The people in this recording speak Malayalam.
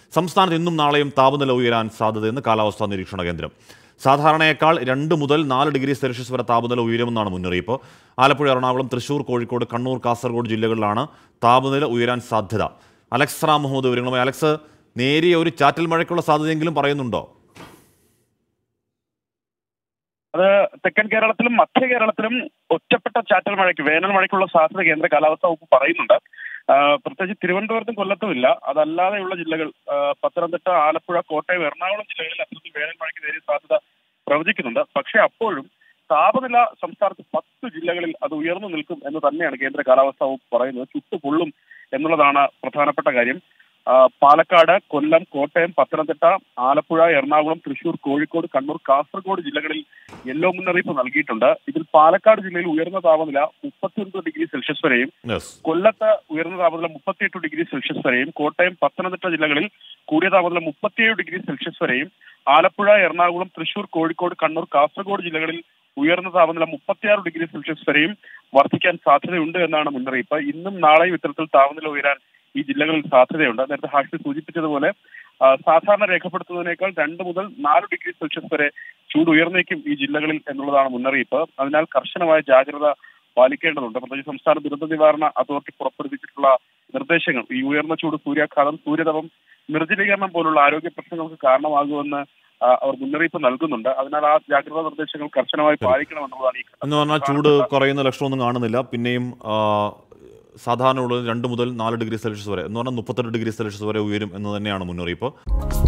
സംസ്ഥാനത്ത് ഇന്നും നാളെയും താപനില ഉയരാൻ സാധ്യതയെന്ന് കാലാവസ്ഥാ നിരീക്ഷണ കേന്ദ്രം സാധാരണയേക്കാൾ രണ്ട് മുതൽ നാല് ഡിഗ്രി സെൽഷ്യസ് വരെ താപനില ഉയരുമെന്നാണ് മുന്നറിയിപ്പ് ആലപ്പുഴ എറണാകുളം തൃശൂർ കോഴിക്കോട് കണ്ണൂർ കാസർഗോഡ് ജില്ലകളിലാണ് താപനില ഉയരാൻ സാധ്യത അലക്സ് റാം മുഹമ്മദ് വിവരങ്ങളുമായി അലക്സ് നേരിയ ഒരു ചാറ്റൽ മഴയ്ക്കുള്ള സാധ്യതയെങ്കിലും പറയുന്നുണ്ടോ അത് തെക്കൻ കേരളത്തിലും മധ്യ കേരളത്തിലും ഒറ്റപ്പെട്ട ചാറ്റൽ മഴയ്ക്ക് വേനൽ മഴയ്ക്കുള്ള സാധ്യത കേന്ദ്ര കാലാവസ്ഥാ വകുപ്പ് പറയുന്നുണ്ട് ആ, പ്രത്യേകിച്ച് തിരുവനന്തപുരത്തും കൊല്ലത്തും ഇല്ല അതല്ലാതെയുള്ള ജില്ലകൾ ആ, പത്തനംതിട്ട ആലപ്പുഴ കോട്ടയം എറണാകുളം ജില്ലകളിൽ അത്തരത്തിൽ വേനൽ മഴയ്ക്ക് നേരിയ സാധ്യത പ്രവചിക്കുന്നുണ്ട് പക്ഷേ അപ്പോഴും താപനില സംസ്ഥാനത്ത് പത്ത് ജില്ലകളിൽ അത് ഉയർന്നു നിൽക്കും എന്ന് തന്നെയാണ് കേന്ദ്ര കാലാവസ്ഥാ വകുപ്പ് പറയുന്നത് ചുട്ടുപൊള്ളും എന്നുള്ളതാണ് പ്രധാനപ്പെട്ട കാര്യം ആ, പാലക്കാട് കൊല്ലം കോട്ടയം പത്തനംതിട്ട ആലപ്പുഴ എറണാകുളം തൃശൂർ കോഴിക്കോട് കണ്ണൂർ കാസർഗോഡ് ജില്ലകളിൽ യെല്ലോ മുന്നറിയിപ്പ് നൽകിയിട്ടുണ്ട് ഇതിൽ പാലക്കാട് ജില്ലയിൽ ഉയർന്ന താപനില മുപ്പത്തിയൊൻപത് ഡിഗ്രി സെൽഷ്യസ് വരെയും യെസ് കൊല്ലത്ത് ഉയർന്ന താപനില മുപ്പത്തിയെട്ട് ഡിഗ്രി സെൽഷ്യസ് വരെയും കോട്ടയം പത്തനംതിട്ട ജില്ലകളിൽ കൂടിയ താപനില മുപ്പത്തിയേഴ് ഡിഗ്രി സെൽഷ്യസ് വരെയും ആലപ്പുഴ എറണാകുളം തൃശൂർ കോഴിക്കോട് കണ്ണൂർ കാസർഗോഡ് ജില്ലകളിൽ ഉയർന്ന താപനില മുപ്പത്തിയാറ് ഡിഗ്രി സെൽഷ്യസ് വരെയും വർദ്ധിക്കാൻ സാധ്യതയുണ്ട് എന്നാണ് മുന്നറിയിപ്പ് ഇന്നും നാളെയും ഇത്തരത്തിൽ താപനില ഉയരാൻ ഈ ജില്ലകളിൽ സാധ്യതയുണ്ട് നേരത്തെ ഹാഷി സൂചിപ്പിച്ചതുപോലെ ആ, സാധാരണ രേഖപ്പെടുത്തുന്നതിനേക്കാൾ രണ്ട് മുതൽ നാല് ഡിഗ്രി സെൽഷ്യസ് വരെ ചൂട് ഉയർന്നേക്കും ഈ ജില്ലകളിൽ എന്നുള്ളതാണ് മുന്നറിയിപ്പ് അതിനാൽ കർശനമായ ജാഗ്രത പാലിക്കേണ്ടതുണ്ട് പ്രത്യേകിച്ച് സംസ്ഥാന ദുരന്ത നിവാരണ അതോറിറ്റി പുറപ്പെടുവിച്ചിട്ടുള്ള നിർദ്ദേശങ്ങൾ ഈ ഉയർന്ന ചൂട് സൂര്യാഘാതം സൂര്യതപം നിർജ്ജലീകരണം പോലുള്ള ആരോഗ്യ പ്രശ്നങ്ങൾക്ക് കാരണമാകുമെന്ന് ആ, അവർ മുന്നറിയിപ്പ് നൽകുന്നുണ്ട് അതിനാൽ ആ ജാഗ്രതാ നിർദ്ദേശങ്ങൾ കർശനമായി പാലിക്കണമെന്നുള്ളതാണ് ഈ എന്ന് പറഞ്ഞാൽ ചൂട് കുറയുന്ന ലക്ഷണമൊന്നും കാണുന്നില്ല പിന്നെയും ആ, സാധാരണ ഉള്ളത് രണ്ട് മുതൽ നാല് ഡിഗ്രി സെൽഷ്യസ് വരെ എന്ന് പറഞ്ഞാൽ മുപ്പത്തെട്ട് ഡിഗ്രി സെൽഷ്യസ് വരെ ഉയരും എന്ന് തന്നെയാണ് മുന്നറിയിപ്പ്